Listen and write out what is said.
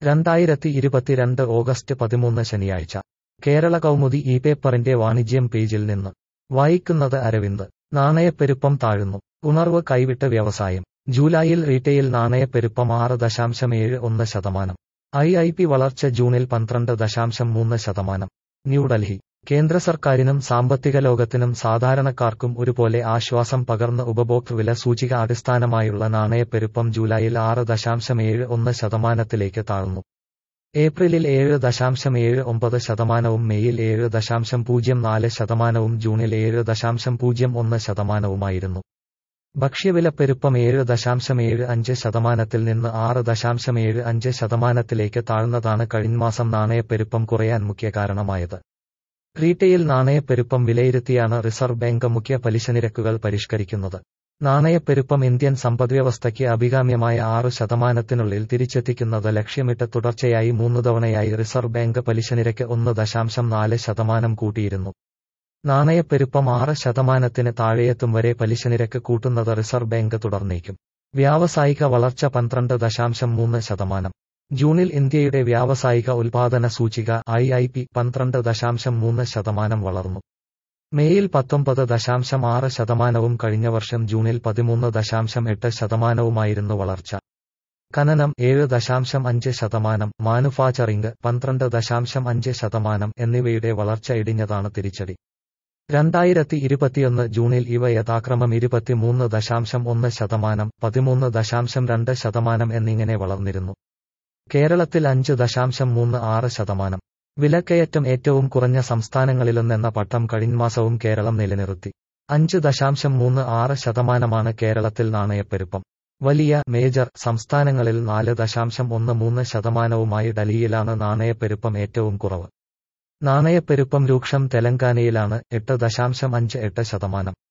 രണ്ടായിരത്തി ഇരുപത്തിരണ്ട് ഓഗസ്റ്റ് പതിമൂന്ന് ശനിയാഴ്ച കേരള കൗമുദി ഈ പേപ്പറിന്റെ വാണിജ്യം പേജിൽ നിന്ന് വായിക്കുന്നത് അരവിന്ദ് നാണയപ്പെരുപ്പം താഴുന്നു ഉണർവ് കൈവിട്ട് വ്യവസായം ജൂലൈയിൽ റീറ്റെയിൽ നാണയപ്പെരുപ്പം ആറ് ദശാംശം ഏഴ് ഒന്ന് ശതമാനം ഐ ഐ പി വളർച്ച ജൂണിൽ പന്ത്രണ്ട് ദശാംശം മൂന്ന് ശതമാനം ന്യൂഡൽഹി കേന്ദ്ര സർക്കാരിനും സാമ്പത്തിക ലോകത്തിനും സാധാരണക്കാർക്കും ഒരുപോലെ ആശ്വാസം പകർന്ന് ഉപഭോക്തൃ വില സൂചിക അടിസ്ഥാനമായുള്ള നാണയപ്പെരുപ്പം ജൂലൈയിൽ ആറ് ദശാംശം ഏഴ് ഒന്ന് ശതമാനത്തിലേക്ക് താഴ്ന്നു ഏപ്രിലിൽ ഏഴ് ദശാംശം ഏഴ് ഒമ്പത് ശതമാനവും മെയ്യിൽ ഏഴ് ദശാംശം പൂജ്യം നാല് ശതമാനവും ജൂണിൽ ഏഴ് ദശാംശം പൂജ്യം ഒന്ന് ശതമാനവുമായിരുന്നു ഭക്ഷ്യവിലപ്പെരുപ്പം ഏഴ് ദശാംശം ഏഴ് അഞ്ച് ശതമാനത്തിൽ നിന്ന് ആറ് ദശാംശം ഏഴ് അഞ്ച് ശതമാനത്തിലേക്ക് താഴ്ന്നതാണ് കഴിഞ്ഞമാസം നാണയപ്പെരുപ്പം കുറയാൻ മുഖ്യ കാരണമായത് റീറ്റെയിൽ നാണയപ്പെരുപ്പം വിലയിരുത്തിയാണ് റിസർവ് ബാങ്ക് മുഖ്യ പലിശനിരക്കുകൾ പരിഷ്കരിക്കുന്നത് നാണയപ്പെരുപ്പം ഇന്ത്യൻ സമ്പദ്വ്യവസ്ഥയ്ക്ക് അഭികാമ്യമായ ആറ് ശതമാനത്തിനുള്ളിൽ തിരിച്ചെത്തിക്കുന്നത് ലക്ഷ്യമിട്ട് തുടർച്ചയായി മൂന്ന് തവണയായി റിസർവ് ബാങ്ക് പലിശനിരക്ക് ഒന്ന് ദശാംശം നാല് ശതമാനം കൂട്ടിയിരുന്നു നാണയപ്പെരുപ്പം ആറ് ശതമാനത്തിന് താഴെയെത്തും വരെ പലിശനിരക്ക് കൂട്ടുന്നത് റിസർവ് ബാങ്ക് തുടർന്നേക്കും വ്യാവസായിക വളർച്ച പന്ത്രണ്ട് ദശാംശം മൂന്ന് ശതമാനം ജൂണിൽ ഇന്ത്യയുടെ വ്യാവസായിക ഉൽപാദന സൂചിക ഐ ഐ പി പന്ത്രണ്ട് ദശാംശം മൂന്ന് ശതമാനം വളർന്നു മേയിൽ പത്തൊമ്പത് ദശാംശം ആറ് ശതമാനവും കഴിഞ്ഞ വർഷം ജൂണിൽ പതിമൂന്ന് ദശാംശം എട്ട് ശതമാനവുമായിരുന്നു വളർച്ച ഖനനം ഏഴ് ദശാംശം അഞ്ച് ശതമാനം മാനുഫാക്ചറിംഗ് പന്ത്രണ്ട് ദശാംശം അഞ്ച് ശതമാനം എന്നിവയുടെ വളർച്ച ഇടിഞ്ഞതാണ് തിരിച്ചടി രണ്ടായിരത്തി ഇരുപത്തിയൊന്ന് ജൂണിൽ ഇവ യഥാക്രമം ഇരുപത്തിമൂന്ന് ദശാംശം ഒന്ന് ശതമാനം പതിമൂന്ന് ദശാംശം രണ്ട് ശതമാനം എന്നിങ്ങനെ വളർന്നിരുന്നു കേരളത്തിൽ അഞ്ച് ദശാംശം മൂന്ന് ആറ് ശതമാനം വിലക്കയറ്റം ഏറ്റവും കുറഞ്ഞ സംസ്ഥാനങ്ങളിലൊന്നെന്ന പട്ടം കഴിഞ്ഞമാസവും കേരളം നിലനിർത്തി അഞ്ച് ദശാംശം മൂന്ന് ആറ് ശതമാനമാണ് കേരളത്തിൽ നാണയപ്പെരുപ്പം വലിയ മേജർ സംസ്ഥാനങ്ങളിൽ നാല് ദശാംശം ഒന്ന് മൂന്ന് ശതമാനവുമായി ഡൽഹിയിലാണ് നാണയപ്പെരുപ്പം ഏറ്റവും കുറവ് നാണയപ്പെരുപ്പം രൂക്ഷം തെലങ്കാനയിലാണ് എട്ട് ദശാംശം അഞ്ച് എട്ട് ശതമാനം